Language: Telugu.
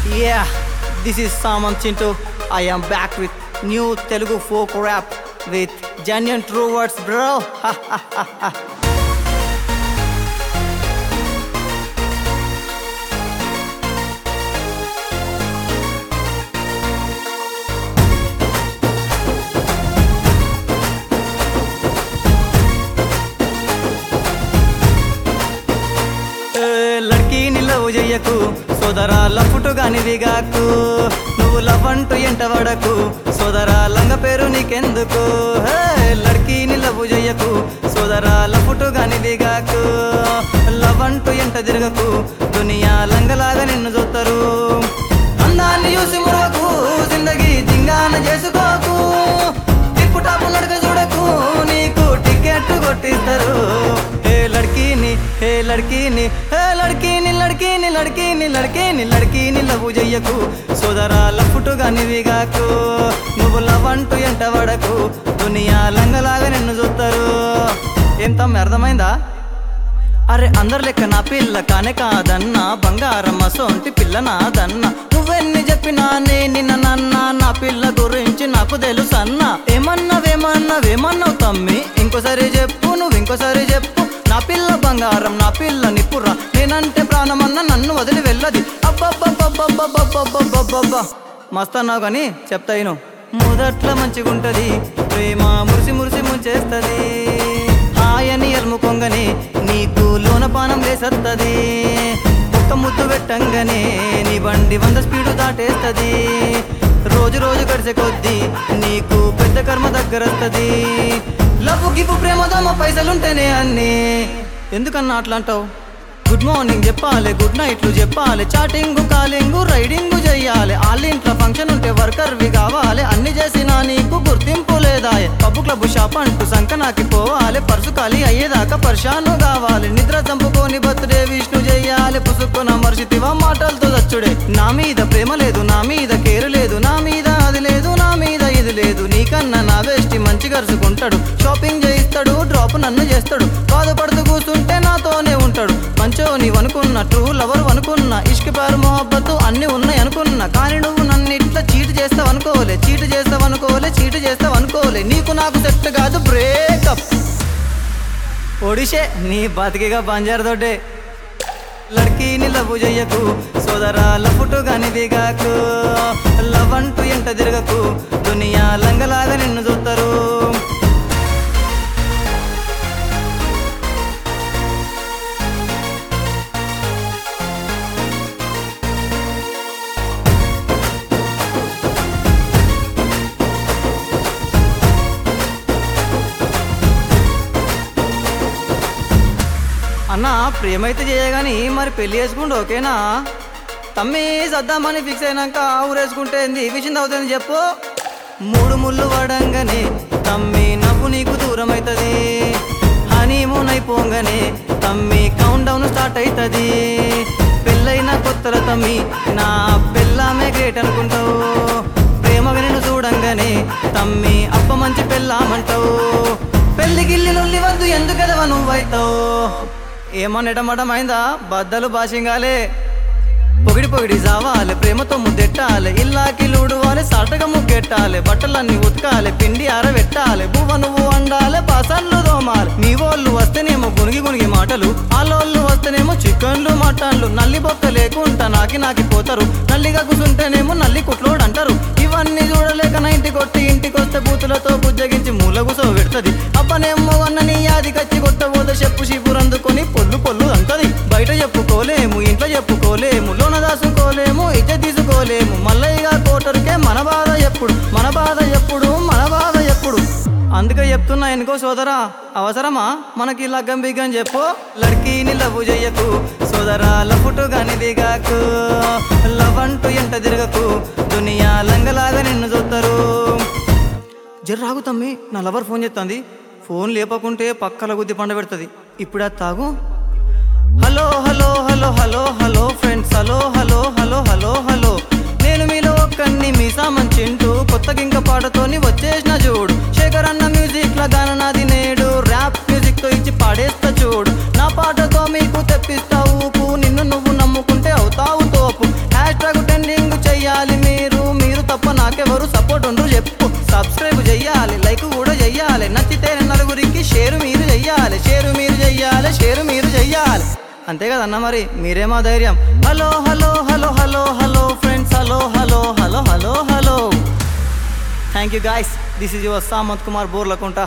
Yeah, this is Saman Chintu. I am back with new Telugu folk rap with genuine true words, bro. ఏ, లడ్కీని లవ్ చెయ్యకు సోదరా లఫుటు గాని విగాకు నువ్వు లవ్ అంటూ ఎంట వడకు సోదరా లంగ పేరు నీకెందుకు హే, లడ్కీని లవ్ చెయ్యకు సోదరా లఫుటు గాని విగాకు లవ్ అంటూ ఎంట తిరగకు దునియా లంగలాగా నిన్ను చూస్తారు అందాన్ని చూసి మురవకు జిందగీ జింగాన చేసుకోకు టిప్పు టాపు నడక చూడకు నీకు టికెట్ కొట్టిస్తారు హే లడ్కీని హే లడ్కీని హే లడ్కీని లడ్కీని లడ్కీని లడ్కీని లడ్కీని లవ్ చెయ్యకు సోదరా లఫుటు గానివిగాకు నువ్వు లవ్ అంటూ ఎంట పడకు దునియా లంగలాగా నిన్ను చూస్తారు ఏం తమ్మి అర్థమైందా అరే అందరి లెక్క నా పిల్ల కానే కాదన్నా బంగారం సొంటి పిల్ల నాదన్న నువ్వెన్ని చెప్పినా నే నిన్న నన్న నా పిల్ల గురించి నాకు తెలుసన్నా ఏమన్నావేమన్నావేమన్నావు తమ్మి ఇంకోసారి చెప్పు నువ్వు ఇంకోసారి చెప్పు నా పిల్ల బంగారం నా పిల్ల నిపుర్ర నేనంటే ప్రాణమన్న నన్ను వదిలి వెళ్ళది అబ్బబ్బబ్బబ్బబ్బబ్బబ్బబ్బబ్బబ్బ మస్తన్నావు కానీ చెప్తా ఇను మొదట్లో మంచిగుంటది ప్రేమ మురిసి మురిసి ముంచేస్తది హాయని ఎల్ముకొంగని నీకు లోనపానం లేసత్తది ఒక్క ముద్దు పెట్టంగానే నీ బండి వంద స్పీడు దాటేస్తది రోజు రోజు గడిచే కొద్దీ నీకు పెద్ద కర్మ దగ్గరస్తది లవ్ గివ్వు ప్రేమ దమ్మ పైసలుంటేనే అన్ని ఎందుకన్నా అట్లా అంటావు గుడ్ మార్నింగ్ చెప్పాలి గుడ్ నైట్లు చెప్పాలి చాటింగ్ కాలింగ్ రైడింగ్ చెయ్యాలి వాళ్ళ ఇంట్లో ఫంక్షన్ ఉంటే వర్కర్వి కావాలి అన్ని చేసినా నీకు గుర్తింపు లేదా పబ్బు క్లబ్ షాప్ అంటూ సంకనాకి పోవాలి పర్సు ఖాళీ అయ్యేదాకా పరిశాను కావాలి నిద్ర చంపుకొని బర్త్డే విష్ణు చెయ్యాలి పుసుక్కున మర్చితివా మాటలతో చచ్చుడే నా మీద ప్రేమ లేదు నా మీద కేరు లేదు నా మీద అది లేదు నా మీద ఇది లేదు నీకన్నా నా వేష్టి మంచి గరుచుకుంటాడు షాపింగ్ చేయిస్తాడు డ్రాప్ నన్ను చేస్తాడు బాధపడుతూ కూర్చుంటే నాతోనే ఉంటాడు మంచో నీవు అనుకున్న ట్రూ లవర్ అనుకున్న ఇష్క పేరు మొహబ్బతు అన్ని ఉన్నాయి అనుకున్నా కానీ నువ్వు నన్ను ఇట్లా చీట్ చేస్తావు అనుకోలే చీట్ చేస్తావు అనుకోలే చీట్ చేస్తావు అనుకోలే నీకు నాకు సెట్ కాదు బ్రేకప్ ఒడిషే నీ బతికిగా బంజారు దొడ్డే లడ్కీని లవ్ చెయ్యకు సోదరా లఫుటు గాని దిగాకు లవ్ అంటూ ఎంట తిరగకు దునియా లంగలాగా నిన్ను చూస్తారు అన్న ప్రేమైతే చేయగాని మరి పెళ్లి చేసుకుంటూ ఓకేనా తమ్మి సద్దామని ఫిక్స్ అయినాక ఊరేసుకుంటే ఏంది విషయం అవుతుంది చెప్పు మూడు ముళ్ళు పడంగానే తమ్మి నవ్వు నీకు దూరం అవుతుంది హనీమూన్ అయిపోగానే తమ్మి కౌంట్ డౌన్ స్టార్ట్ అవుతుంది పెళ్ళైన కొత్తల తమ్మి నా పెళ్ళామే గ్రేట్ అనుకుంటావు ప్రేమగా నిన్ను చూడంగానే తమ్మి అప్ప మంచి పెళ్ళామంటావు పెళ్లి గిల్లి లొల్లి వద్దు ఎందుకదవ నువ్వైతావు ఏమన్నటమటం అయిందా బద్దలు భాషింగాలే పొగిడి పొగిడి జావాలి ప్రేమతో ముద్దెట్టాలి ఇల్లాకి లూడువాలి సాటగా ముగ్గెట్టాలి బట్టలన్నీ ఉతకాలి పిండి ఆరబెట్టాలి బువ్వ నువ్వు వండాలి పాసన్లు దోమాలి మీ వాళ్ళు వస్తేనేమో గునిగి గునిగి మాటలు ఆలోళ్ళు వస్తేనేమో చికెన్లు మటన్లు నల్లి బొక్క లేకుంటా నాకి నాకి పోతారు నల్లిగా కూసుంటేనేమో నల్లి కుట్లోడు అంటారు ఇవన్నీ చూడలేక నా ఇంటికి కొట్టి ఇంటికి వస్తే బూతులతో బుజ్జగించి మూల కూసో పెడుతుంది అబ్బనేమో అన్న నీ యాది కచ్చి కొట్టబోతే చెప్పు షిపురందుకొని పొల్లు పొల్లు అంటది బయట చెప్పుకోలేము ఇంట్లో చెప్పుకోలేము లోన దాసుకోలేము ఇచ్చ తీసుకోలేము మల్లయ్యగా కోటరుకే మన బాధ ఎప్పుడు మన బాధ ఎప్పుడు మన బాధ ఎప్పుడు అందుకే చెప్తున్నా ఎనుకో సోదరా అవసరమా మనకి లగ్గం బిగ్గం చెప్పు లడ్కీని లవ్ చెయ్యకు సోదరా లఫుటు గాని దిగాకు లవ్ అంటూ ఎంట తిరగకు దునియా లంగలాగా నిన్ను చూస్తారు జర్రాగు తమ్మి నా లవర్ ఫోన్ చేస్తుంది ఫోన్ లేపకుంటే పక్కల గుద్ది పండ పెడుతుంది ఇప్పుడు అది తాగు hello hello hello hello hello friends hello hello hello hello hello నేను మీలో ఒక్కడిని మీ సామన్ చింటూ కొత్తగా ఇంకా పాటతోని వచ్చేసిన చూడు శేఖర్ అన్న మ్యూజిక్ లా గాన నాది నేడు ర్యాప్ మ్యూజిక్ తో ఇచ్చి పాడేస్తా చూడు నా పాటతో మీకు తెప్పిస్తా ఊపు నిన్ను నువ్వు నమ్ముకుంటే అవుతావు తోపు హ్యాష్ ట్యాగ్ ట్రెండింగ్ ఇంకెవరు సపోర్ట్ ఉండ్రు చెప్పు సబ్స్క్రైబ్ చెయ్యాలి లైక్ కూడా చెయ్యాలి నచ్చితే నలుగురికి షేరు మీరు చెయ్యాలి షేరు మీరు చెయ్యాలి షేరు మీరు చెయ్యాలి అంతే కదన్న మరి మీరే మా ధైర్యం hello hello hello hello hello friends hello hello hello hello hello thank you guys this is your Samanth Kumar Borlakunta